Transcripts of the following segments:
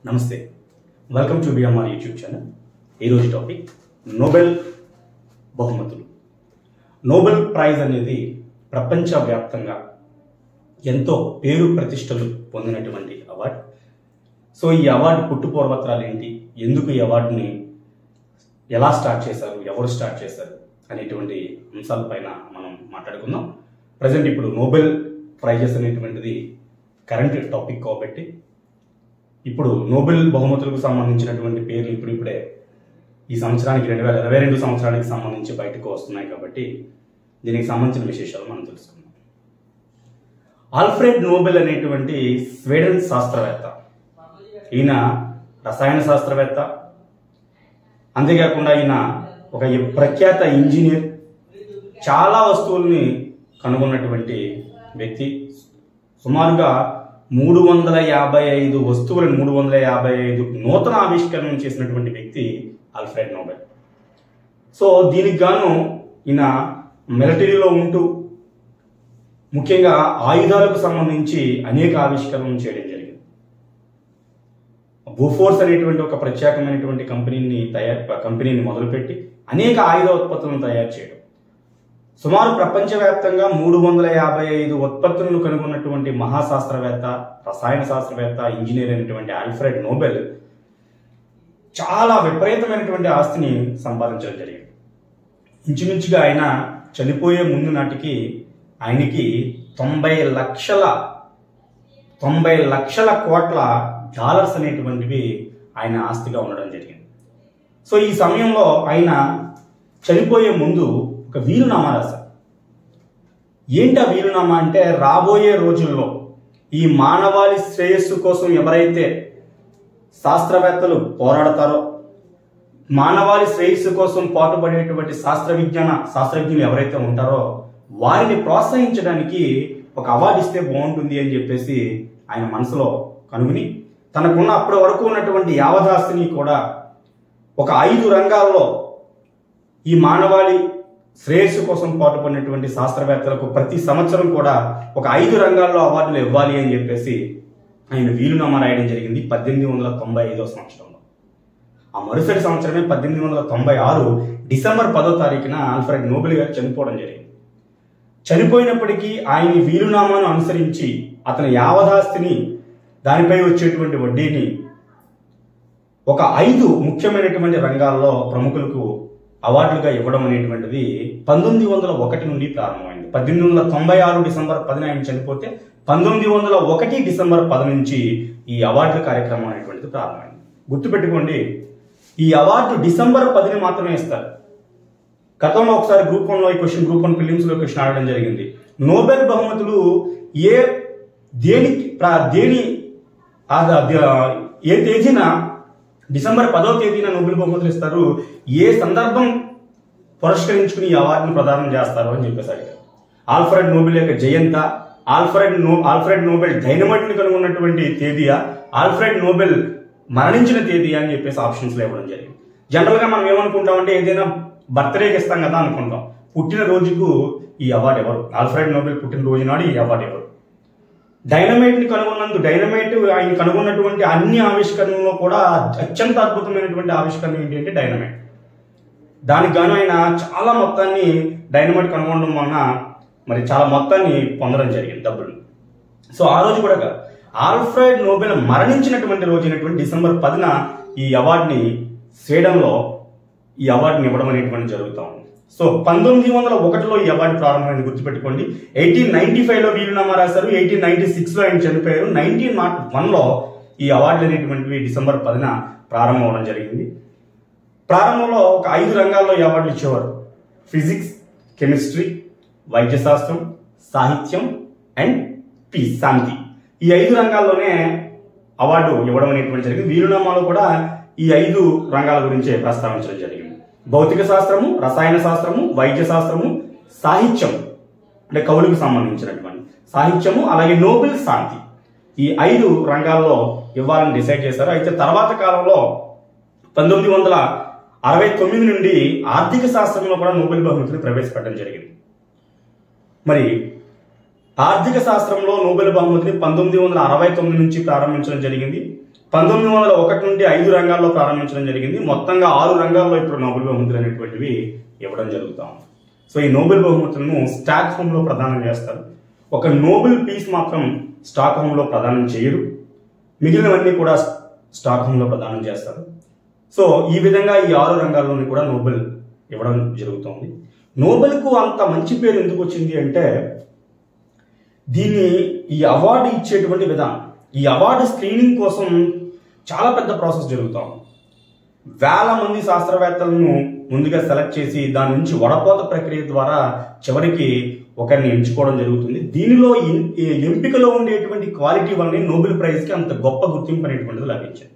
నమస్తే welcome to BMR YouTube channel ఈరోజు topic Nobel బహుమతులు నోబెల్ ప్రైజ్ అనేది ప్రపంచవ్యాప్తంగా ఎంతో పేరు ప్రతిష్టలు పొందినటువంటి అవార్డు సో ఈ అవార్డు పుట్టుపూర్వత్రాలు ఏంటి ఎందుకు ఈ అవార్డుని ఎలా స్టార్ట్ చేశారు ఎవరు స్టార్ట్ చేశారు అనేటువంటి అంశాలపైన మనం మాట్లాడుకుందాం ప్రజెంట్ ఇప్పుడు నోబెల్ ప్రైజెస్ అనేటువంటిది కరెంట్ టాపిక్ కాబట్టి ఇప్పుడు నోబెల్ బహుమతులకు సంబంధించినటువంటి పేర్లు ఇప్పుడు ఇప్పుడే ఈ సంవత్సరానికి రెండు వేల ఇరవై రెండు సంవత్సరానికి సంబంధించి బయటకు వస్తున్నాయి కాబట్టి దీనికి సంబంధించిన విశేషాలు మనం తెలుసుకుందాం ఆల్ఫ్రెడ్ నోబెల్ అనేటువంటి స్వీడన్ శాస్త్రవేత్త ఈయన రసాయన శాస్త్రవేత్త అంతేకాకుండా ఈయన ఒక ప్రఖ్యాత ఇంజనీర్ చాలా వస్తువుల్ని కనుగొన్నటువంటి వ్యక్తి సుమారుగా మూడు వందల యాభై ఐదు వస్తువులను మూడు వందల యాభై ఐదు నూతన ఆవిష్కరణలు చేసినటువంటి వ్యక్తి ఆల్ఫ్రెడ్ నోబెల్ సో దీనికి గాను ఈయన మిలిటరీలో ఉంటూ ముఖ్యంగా ఆయుధాలకు సంబంధించి అనేక ఆవిష్కరణలు చేయడం జరిగింది బోఫోర్స్ అనేటువంటి ఒక ప్రత్యేకమైనటువంటి కంపెనీని తయారు కంపెనీని మొదలుపెట్టి అనేక ఆయుధ ఉత్పత్తులను తయారు చేయడం సుమారు ప్రపంచవ్యాప్తంగా మూడు వందల యాభై ఐదు ఉత్పత్తులను కనుగొన్నటువంటి మహాశాస్త్రవేత్త రసాయన శాస్త్రవేత్త ఇంజనీర్ అయినటువంటి ఆల్ఫ్రెడ్ నోబెల్ చాలా విపరీతమైనటువంటి ఆస్తిని సంపాదించడం జరిగింది ఇంచుమించుగా ఆయన చనిపోయే ముందు నాటికి ఆయనకి తొంభై లక్షల తొంభై లక్షల కోట్ల డాలర్స్ అనేటువంటివి ఆయన ఆస్తిగా ఉండడం జరిగింది సో ఈ సమయంలో ఆయన చనిపోయే ముందు ఒక వీలునామా రాశారు ఏంటి ఆ వీలునామా అంటే రాబోయే రోజుల్లో ఈ మానవాళి శ్రేయస్సు కోసం ఎవరైతే శాస్త్రవేత్తలు పోరాడతారో మానవాళి శ్రేయస్సు కోసం పాటుపడేటువంటి శాస్త్ర విజ్ఞాన శాస్త్రజ్ఞులు ఎవరైతే ఉంటారో వారిని ప్రోత్సహించడానికి ఒక అవార్డు ఇస్తే బాగుంటుంది అని చెప్పేసి ఆయన మనసులో కనుగొని తనకున్న అప్పటి వరకు ఉన్నటువంటి యావదాస్తిని కూడా ఒక ఐదు రంగాల్లో ఈ మానవాళి శ్రేయస్సు కోసం పాటుపడినటువంటి శాస్త్రవేత్తలకు ప్రతి సంవత్సరం కూడా ఒక ఐదు రంగాల్లో అవార్డులు ఇవ్వాలి అని చెప్పేసి ఆయన వీలునామా రాయడం జరిగింది పద్దెనిమిది వందల తొంభై ఐదో సంవత్సరంలో ఆ మరుసటి సంవత్సరమే పద్దెనిమిది వందల తొంభై ఆరు డిసెంబర్ పదో తారీఖున ఆల్ఫ్రెడ్ నోబెల్ గారు చనిపోవడం జరిగింది చనిపోయినప్పటికీ ఆయన వీలునామాను అనుసరించి అతని యావదాస్తిని దానిపై వచ్చేటువంటి వడ్డీని ఒక ఐదు ముఖ్యమైనటువంటి రంగాల్లో ప్రముఖులకు అవార్డులుగా ఇవ్వడం అనేటువంటిది పంతొమ్మిది వందల ఒకటి నుండి ప్రారంభమైంది పద్దెనిమిది వందల తొంభై ఆరు డిసెంబర్ పదిన ఆయన చనిపోతే పంతొమ్మిది వందల ఒకటి డిసెంబర్ పది నుంచి ఈ అవార్డుల కార్యక్రమం అనేటువంటిది ప్రారంభమైంది గుర్తుపెట్టుకోండి ఈ అవార్డు డిసెంబర్ పదిని మాత్రమే ఇస్తారు గతంలో ఒకసారి గ్రూప్ వన్ లో ఈ క్వశ్చన్ గ్రూప్ వన్ ఫిలిమ్స్ లో క్వశ్చన్ అడగడం జరిగింది నోబెల్ బహుమతులు ఏ దేనికి ప్రా- దేని ఆ ద- ఏ తేదీన డిసెంబర్ పదో తేదీన నోబెల్ బహుమతులు ఇస్తారు ఏ సందర్భం పురస్కరించుకుని ఈ అవార్డును ప్రదానం చేస్తారు అని చెప్పేసి అడిగారు ఆల్ఫ్రెడ్ నోబెల్ యొక్క జయంత ఆల్ఫ్రెడ్ నో ఆల్ఫ్రెడ్ నోబెల్ డైనమైట్ ని కనుగొన్నటువంటి తేదీయా ఆల్ఫ్రెడ్ నోబెల్ మరణించిన తేదీ అని చెప్పేసి ఆప్షన్స్ ఇవ్వడం జరిగింది జనరల్ గా మనం ఏమనుకుంటామంటే ఏదైనా బర్త్డేకి ఇస్తాం కదా అనుకుంటాం పుట్టిన రోజుకు ఈ అవార్డు ఎవరు ఆల్ఫ్రెడ్ నోబెల్ పుట్టిన రోజు నాడు ఈ అవార్డు ఎవరు డైనమైట్ ని కనుగొన్నందుకు డైనమైట్ ఆయన కనుగొన్నటువంటి అన్ని ఆవిష్కరణలో కూడా అత్యంత అద్భుతమైనటువంటి ఆవిష్కరణ ఏంటి అంటే డైనమైట్ దానికి గాను ఆయన చాలా మొత్తాన్ని డైనమైట్ కనుగొనడం వలన మరి చాలా మొత్తాన్ని పొందడం జరిగింది డబ్బులు సో ఆ రోజు కూడా కాదు. ఆల్ఫ్రెడ్ నోబెల్ మరణించినటువంటి రోజు అయినటువంటి డిసెంబర్ పదిన ఈ అవార్డుని స్వీడన్లో ఈ అవార్డుని ఇవ్వడం అనేటువంటి జరుగుతా ఉంది సో పంతొమ్మిది వందల ఒకటిలో ఈ అవార్డు ప్రారంభమైంది గుర్తుపెట్టుకోండి ఎయిటీన్ నైన్టీ ఫైవ్ లో వీలునామా రాశారు ఎయిటీన్ నైన్టీ సిక్స్ లో ఆయన చనిపోయారు నైన్టీన్ నాట్ వన్ లో ఈ అవార్డులు అనేటువంటివి డిసెంబర్ పదిన ప్రారంభం అవడం జరిగింది ప్రారంభంలో ఒక ఐదు రంగాల్లో ఈ అవార్డులు ఇచ్చేవారు ఫిజిక్స్ కెమిస్ట్రీ వైద్య శాస్త్రం సాహిత్యం అండ్ పీస్ శాంతి ఈ ఐదు రంగాల్లోనే అవార్డు ఇవ్వడం అనేటువంటి జరిగింది వీలునామాలో కూడా ఈ ఐదు రంగాల గురించే ప్రస్తావించడం జరిగింది భౌతిక శాస్త్రము రసాయన శాస్త్రము వైద్య శాస్త్రము సాహిత్యం అంటే కవులకు సంబంధించినటువంటి సాహిత్యము అలాగే నోబెల్ శాంతి ఈ ఐదు రంగాల్లో ఇవ్వాలని డిసైడ్ చేశారు అయితే తర్వాత కాలంలో పంతొమ్మిది వందల అరవై తొమ్మిది నుండి ఆర్థిక శాస్త్రంలో కూడా నోబెల్ బహుమతిని ప్రవేశపెట్టడం జరిగింది మరి ఆర్థిక శాస్త్రంలో నోబెల్ బహుమతిని పంతొమ్మిది వందల అరవై తొమ్మిది నుంచి ప్రారంభించడం జరిగింది పంతొమ్మిది వందల ఒకటి నుండి ఐదు రంగాల్లో ప్రారంభించడం జరిగింది మొత్తంగా ఆరు రంగాల్లో ఇప్పుడు నోబెల్ బహుమతులు అనేటువంటివి ఇవ్వడం జరుగుతా ఉంది సో ఈ నోబెల్ బహుమతులను స్టాక్ హోమ్ లో ప్రదానం చేస్తారు ఒక నోబెల్ పీస్ మాత్రం స్టాక్ హోమ్ లో ప్రదానం చేయరు మిగిలినవన్నీ కూడా స్టాక్ హోమ్ లో ప్రదానం చేస్తారు సో ఈ విధంగా ఈ ఆరు రంగాల్లోని కూడా నోబెల్ ఇవ్వడం జరుగుతుంది నోబెల్కు అంత మంచి పేరు ఎందుకు వచ్చింది అంటే దీన్ని ఈ అవార్డు ఇచ్చేటువంటి విధానం ఈ అవార్డు స్క్రీనింగ్ కోసం చాలా పెద్ద ప్రాసెస్ జరుగుతాం వేల మంది శాస్త్రవేత్తలను ముందుగా సెలెక్ట్ చేసి దాని నుంచి వడపోత ప్రక్రియ ద్వారా చివరికి ఒకరిని ఎంచుకోవడం జరుగుతుంది దీనిలో ఎం- ఈ ఎంపికలో ఉండేటువంటి క్వాలిటీ వల్లనే నోబెల్ ప్రైజ్కి అంత గొప్ప గుర్తింపు అనేటువంటిది లభించింది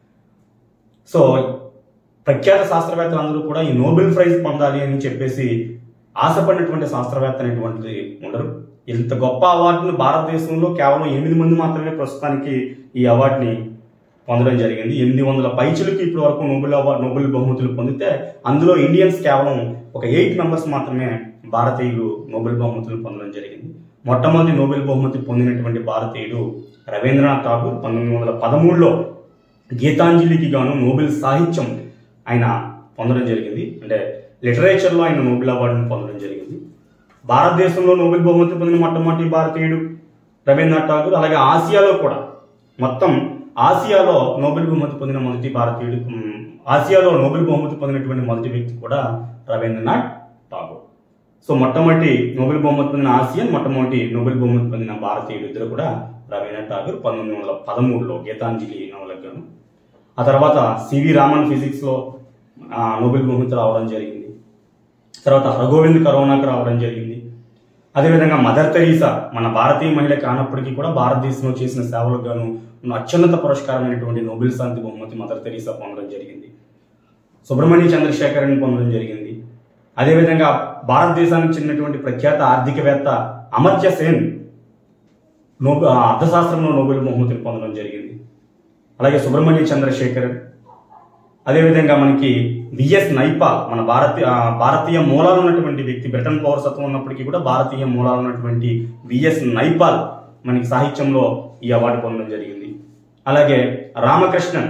సో ప్రఖ్యాత శాస్త్రవేత్తలందరూ కూడా ఈ నోబెల్ ప్రైజ్ పొందాలి అని చెప్పేసి ఆశపడినటువంటి శాస్త్రవేత్త అనేటువంటిది ఉండరు ఇంత గొప్ప అవార్డును భారతదేశంలో కేవలం ఎనిమిది మంది మాత్రమే ప్రస్తుతానికి ఈ అవార్డుని పొందడం జరిగింది ఎనిమిది వందల పైచులకి ఇప్పటి వరకు నోబెల్ అవార్డు నోబెల్ బహుమతులు పొందితే అందులో ఇండియన్స్ కేవలం ఒక ఎయిట్ మెంబర్స్ మాత్రమే భారతీయులు నోబెల్ బహుమతులు పొందడం జరిగింది మొట్టమొదటి నోబెల్ బహుమతి పొందినటువంటి భారతీయుడు రవీంద్రనాథ్ ఠాగూర్ పంతొమ్మిది వందల పదమూడులో గీతాంజలికి గాను నోబెల్ సాహిత్యం ఆయన పొందడం జరిగింది అంటే లిటరేచర్లో ఆయన నోబెల్ అవార్డును పొందడం జరిగింది భారతదేశంలో నోబెల్ బహుమతి పొందిన మొట్టమొదటి భారతీయుడు రవీంద్రనాథ్ ఠాగూర్ అలాగే ఆసియాలో కూడా మొత్తం ఆసియాలో నోబెల్ బహుమతి పొందిన మొదటి భారతీయుడు ఉమ్, ఆసియాలో నోబెల్ బహుమతి పొందినటువంటి మొదటి వ్యక్తి కూడా రవీంద్రనాథ్ ఠాగూర్ సో మొట్టమొదటి నోబెల్ బహుమతి పొందిన ఆసియన్ మొట్టమొదటి నోబెల్ బహుమతి పొందిన భారతీయుడు ఇద్దరు కూడా రవీంద్రనాథ్ ఠాగూర్ పంతొమ్మిది వందల పదమూడులో గీతాంజలి నవలకు గాను ఆ తర్వాత సివి రామన్ ఫిజిక్స్ లో ఆ, నోబెల్ బహుమతి రావడం జరిగింది తర్వాత హరగోవింద్ కరోనాకు రావడం జరిగింది అదేవిధంగా మదర్ తెరీసా మన భారతీయ మహిళ కానప్పటికీ కూడా భారతదేశంలో చేసిన సేవలకు గాను అత్యున్నత పురస్కారమైనటువంటి నోబెల్ శాంతి బహుమతి మదర్ తెరీసా పొందడం జరిగింది సుబ్రహ్మణ్య చంద్రశేఖరన్ పొందడం జరిగింది అదేవిధంగా భారతదేశానికి చెందినటువంటి ప్రఖ్యాత ఆర్థికవేత్త అమర్త్య సేన్ నోబెల్ అర్థశాస్త్రంలో నోబెల్ బహుమతిని పొందడం జరిగింది అలాగే సుబ్రహ్మణ్య చంద్రశేఖర్ అదేవిధంగా మనకి విఎస్ నైపాల్ మన భారతీయ ఆ, భారతీయ మూలాలు ఉన్నటువంటి వ్యక్తి బ్రిటన్ పౌరసత్వం ఉన్నప్పటికీ కూడా భారతీయ మూలాలు ఉన్నటువంటి విఎస్ నైపాల్ మనకి సాహిత్యంలో ఈ అవార్డు పొందడం జరిగింది అలాగే రామకృష్ణన్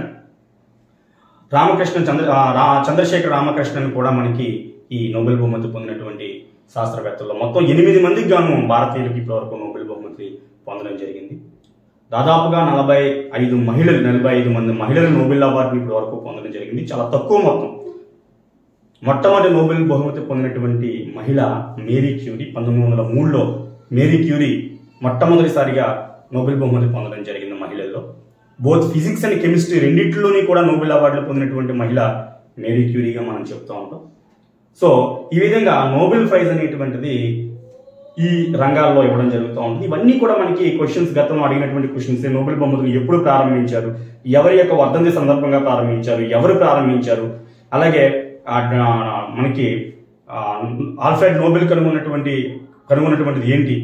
రామకృష్ణ చంద్ర ఆ, రా- చంద్రశేఖర్ రామకృష్ణన్ కూడా మనకి ఈ నోబెల్ బహుమతి పొందినటువంటి శాస్త్రవేత్తల్లో మొత్తం ఎనిమిది మందికి గాను భారతీయులకి ఇప్పటివరకు నోబెల్ బహుమతి పొందడం జరిగింది దాదాపుగా నలభై ఐదు మహిళలు నలభై ఐదు మంది మహిళలు నోబెల్ అవార్డుని ఇప్పటి వరకు పొందడం జరిగింది చాలా తక్కువ మొత్తం మొట్టమొదటి నోబెల్ బహుమతి పొందినటువంటి మహిళ మేరీ క్యూరీ పంతొమ్మిది వందల మూడులో మేరీ క్యూరీ మొట్టమొదటిసారిగా నోబెల్ బహుమతి పొందడం జరిగింది మహిళల్లో బోత్ ఫిజిక్స్ అండ్ కెమిస్ట్రీ రెండింటిలోని కూడా నోబెల్ అవార్డులు పొందినటువంటి మహిళ మేరీ క్యూరీగా మనం చెప్తూ ఉంటాం సో ఈ విధంగా నోబెల్ ప్రైజ్ అనేటువంటిది ఈ రంగాల్లో ఇవ్వడం జరుగుతూ ఉంటుంది ఇవన్నీ కూడా మనకి క్వశ్చన్స్ గతంలో అడిగినటువంటి క్వశ్చన్స్ నోబెల్ బహుమతులు ఎప్పుడు ప్రారంభించారు ఎవరి యొక్క వర్ధంతి సందర్భంగా ప్రారంభించారు ఎవరు ప్రారంభించారు అలాగే ఆ, ఆ, మనకి ఆ, ఆల్ఫ్రెడ్ నోబెల్ కనుగొన్నటువంటి కనుగొన్నటువంటిది ఏంటి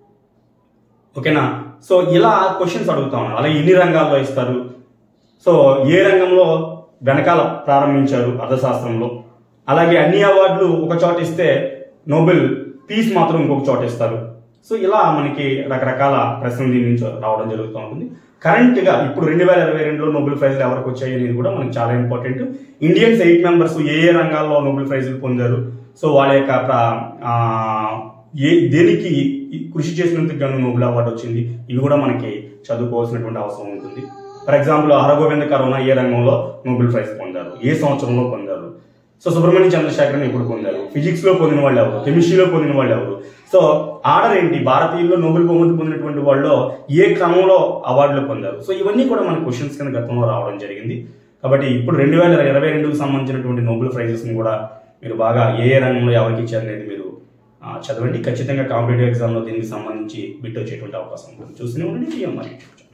ఓకేనా సో ఇలా క్వశ్చన్స్ అడుగుతా ఉన్నారు అలాగే ఎన్ని రంగాల్లో ఇస్తారు సో ఏ రంగంలో వెనకాల ప్రారంభించారు అర్థశాస్త్రంలో అలాగే అన్ని అవార్డులు ఒక చోట ఇస్తే నోబెల్ పీస్ మాత్రం ఇంకొక చోట ఇస్తారు సో ఇలా మనకి రకరకాల ప్రశ్నలు దీని నుంచి రావడం జరుగుతూ ఉంటుంది కరెంట్ గా ఇప్పుడు రెండు వేల ఇరవై రెండులో నోబెల్ ప్రైజ్లు ఎవరికి వచ్చాయి అనేది కూడా మనకి చాలా ఇంపార్టెంట్ ఇండియన్స్ ఎయిట్ మెంబర్స్ ఏ ఏ రంగాల్లో నోబెల్ ప్రైజ్లు పొందారు సో వాళ్ళ యొక్క ప్ర- ఆ, ఏ దేనికి కృషి చేసినందుకు గాను నోబెల్ అవార్డు వచ్చింది ఇవి కూడా మనకి చదువుకోవాల్సినటువంటి అవసరం ఉంటుంది ఫర్ ఎగ్జాంపుల్ హరగోవింద కరోనా ఏ రంగంలో నోబెల్ ప్రైజ్ పొందారు ఏ సంవత్సరంలో పొందారు సో సుబ్రహ్మణ్య చంద్రశేఖరన్ ఎప్పుడు పొందారు ఫిజిక్స్ లో పొందిన వాళ్ళు ఎవరు కెమిస్ట్రీలో పొందిన వాళ్ళు ఎవరు సో ఆర్డర్ ఏంటి భారతీయుల్లో నోబెల్ బహుమతి పొందినటువంటి వాళ్ళు ఏ క్రమంలో అవార్డులు పొందారు సో ఇవన్నీ కూడా మన క్వశ్చన్స్ కింద గతంలో రావడం జరిగింది కాబట్టి ఇప్పుడు రెండు వేల ఇరవై రెండుకు సంబంధించినటువంటి నోబెల్ ప్రైజెస్ ని కూడా మీరు బాగా ఏ ఏ రంగంలో ఎవరికి ఇచ్చారు అనేది మీరు ఆ, చదవండి ఖచ్చితంగా కాంపిటేటివ్ ఎగ్జామ్లో దీనికి సంబంధించి బిట్ వచ్చేటువంటి అవకాశం ఉంటుంది చూస్తూనే ఉండండి మరి